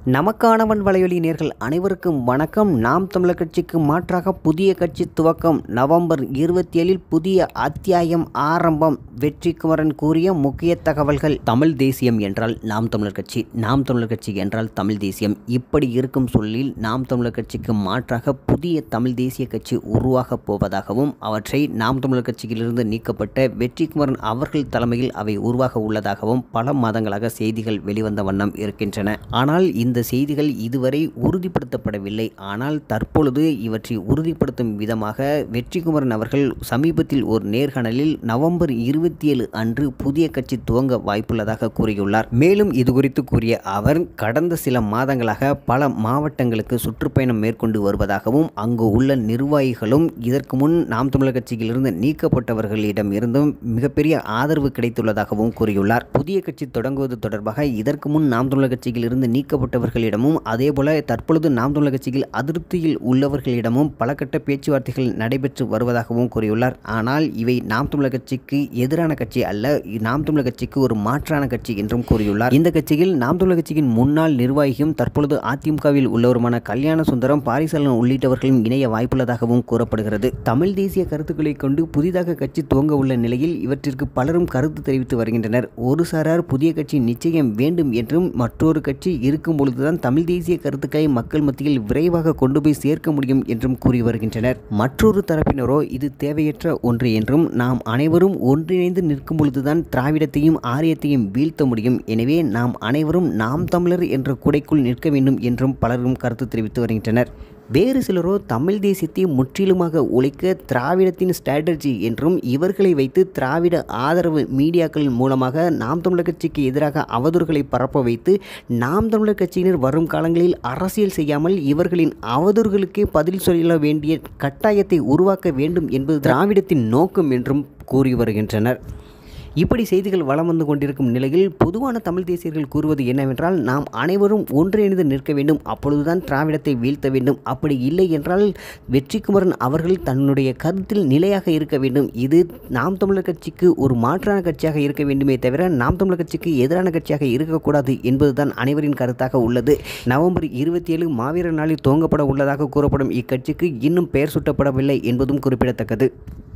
நமக்கானவன் வலையொலி நேர்கள் அனைவருக்கும் வணக்கம் நாம் தமிழர் கட்சிக்கு மாற்றாக புதிய கட்சி துவக்கம் நவம்பர் இருபத்தி ஏழில் புதிய அத்தியாயம் ஆரம்பம் வெற்றிக்குமரன் கூறிய முக்கிய தகவல்கள் தமிழ் தேசியம் என்றால் நாம் தமிழர் கட்சி நாம் தமிழர் கட்சி என்றால் தமிழ் தேசியம் இப்படி இருக்கும் சொல்லில் நாம் தமிழர் கட்சிக்கு மாற்றாக புதிய தமிழ் தேசிய கட்சி உருவாகப் போவதாகவும் அவற்றை நாம் தமிழர் கட்சியிலிருந்து நீக்கப்பட்ட வெற்றிக்குமரன் அவர்கள் தலைமையில் அவை உருவாக உள்ளதாகவும் பல மாதங்களாக செய்திகள் வெளிவந்த வண்ணம் இருக்கின்றன ஆனால் இந்த செய்திகள் இதுவரை உறுதிப்படுத்தப்படவில்லை ஆனால் தற்பொழுது இவற்றை உறுதிப்படுத்தும் விதமாக வெற்றிக்குமரன் அவர்கள் சமீபத்தில் ஒரு நேர்காணலில் நவம்பர் இருபத்தி ஏழு அன்று புதிய கட்சி துவங்க வாய்ப்புள்ளதாக கூறியுள்ளார் மேலும் இது குறித்து கூறிய அவர் கடந்த சில மாதங்களாக பல மாவட்டங்களுக்கு சுற்றுப்பயணம் மேற்கொண்டு வருவதாகவும் அங்கு உள்ள நிர்வாகிகளும் இதற்கு முன் நாம் தமிழர் கட்சியிலிருந்து நீக்கப்பட்டவர்களிடம் இருந்தும் மிகப்பெரிய ஆதரவு கிடைத்துள்ளதாகவும் கூறியுள்ளார் புதிய கட்சி தொடங்குவது தொடர்பாக இதற்கு முன் நாம் தமிழர் கட்சியிலிருந்து நீக்கப்பட்டவர்களிடமும் அதேபோல தற்பொழுது நாம் தமிழர் கட்சியில் அதிருப்தியில் உள்ளவர்களிடமும் பல கட்ட பேச்சுவார்த்தைகள் நடைபெற்று வருவதாகவும் கூறியுள்ளார் ஆனால் இவை நாம் தமிழர் கட்சிக்கு எதிரான கட்சி அல்ல நாம் தமிழர் கட்சிக்கு ஒரு மாற்றான கட்சி என்றும் கூறியுள்ளார் இந்த கட்சியில் நாம் தமிழர் கட்சியின் முன்னாள் நிர்வாகியும் தற்பொழுது அதிமுகவில் உள்ளவருமான கல்யாண சுந்தரம் பாரிசலன் உள்ளிட்டவர்களும் இணைய வாய்ப்புள்ளதாகவும் கூறப்படுகிறது தமிழ் தேசிய கருத்துக்களை கொண்டு புதிதாக கட்சி துவங்க உள்ள நிலையில் இவற்றிற்கு பலரும் கருத்து தெரிவித்து வருகின்றனர் ஒரு சாரார் புதிய கட்சி நிச்சயம் வேண்டும் என்றும் மற்றொரு கட்சி இருக்கும் பொழுதுதான் தமிழ் தேசிய கருத்துக்களை மக்கள் மத்தியில் விரைவாக கொண்டு போய் சேர்க்க முடியும் என்றும் கூறி வருகின்றனர் மற்றொரு தரப்பினரோ இது தேவையற்ற ஒன்று என்றும் நாம் அனைவரும் ஒன்றிணைந்து நிற்கும் பொழுதுதான் திராவிடத்தையும் ஆரியத்தையும் வீழ்த்த முடியும் எனவே நாம் அனைவரும் நாம் தமிழர் என்ற குடைக்குள் நிற்க வேண்டும் என்றும் பலரும் கருத்து தெரிவித்து வருகின்றனர் வேறு சிலரோ தமிழ் தேசியத்தை முற்றிலுமாக ஒழிக்க திராவிடத்தின் ஸ்ட்ராட்டஜி என்றும் இவர்களை வைத்து திராவிட ஆதரவு மீடியாக்களின் மூலமாக நாம் தமிழர் கட்சிக்கு எதிராக அவதூறுகளை பரப்ப வைத்து நாம் தமிழர் கட்சியினர் வரும் காலங்களில் அரசியல் செய்யாமல் இவர்களின் அவதூறுகளுக்கே பதில் சொல்ல வேண்டிய கட்டாயத்தை உருவாக்க வேண்டும் என்பது திராவிடத்தின் நோக்கம் என்றும் கூறி வருகின்றனர் இப்படி செய்திகள் வலம் வந்து கொண்டிருக்கும் நிலையில் பொதுவான தமிழ் தேசியர்கள் கூறுவது என்னவென்றால் நாம் அனைவரும் ஒன்றிணைந்து நிற்க வேண்டும் அப்பொழுதுதான் திராவிடத்தை வீழ்த்த வேண்டும் அப்படி இல்லை என்றால் வெற்றிக்குமரன் அவர்கள் தன்னுடைய கருத்தில் நிலையாக இருக்க வேண்டும் இது நாம் தமிழர் கட்சிக்கு ஒரு மாற்றான கட்சியாக இருக்க வேண்டுமே தவிர நாம் தமிழர் கட்சிக்கு எதிரான கட்சியாக இருக்கக்கூடாது என்பதுதான் அனைவரின் கருத்தாக உள்ளது நவம்பர் இருபத்தி ஏழு மாவீரர் நாளில் துவங்கப்பட உள்ளதாக கூறப்படும் இக்கட்சிக்கு இன்னும் பெயர் சூட்டப்படவில்லை என்பதும் குறிப்பிடத்தக்கது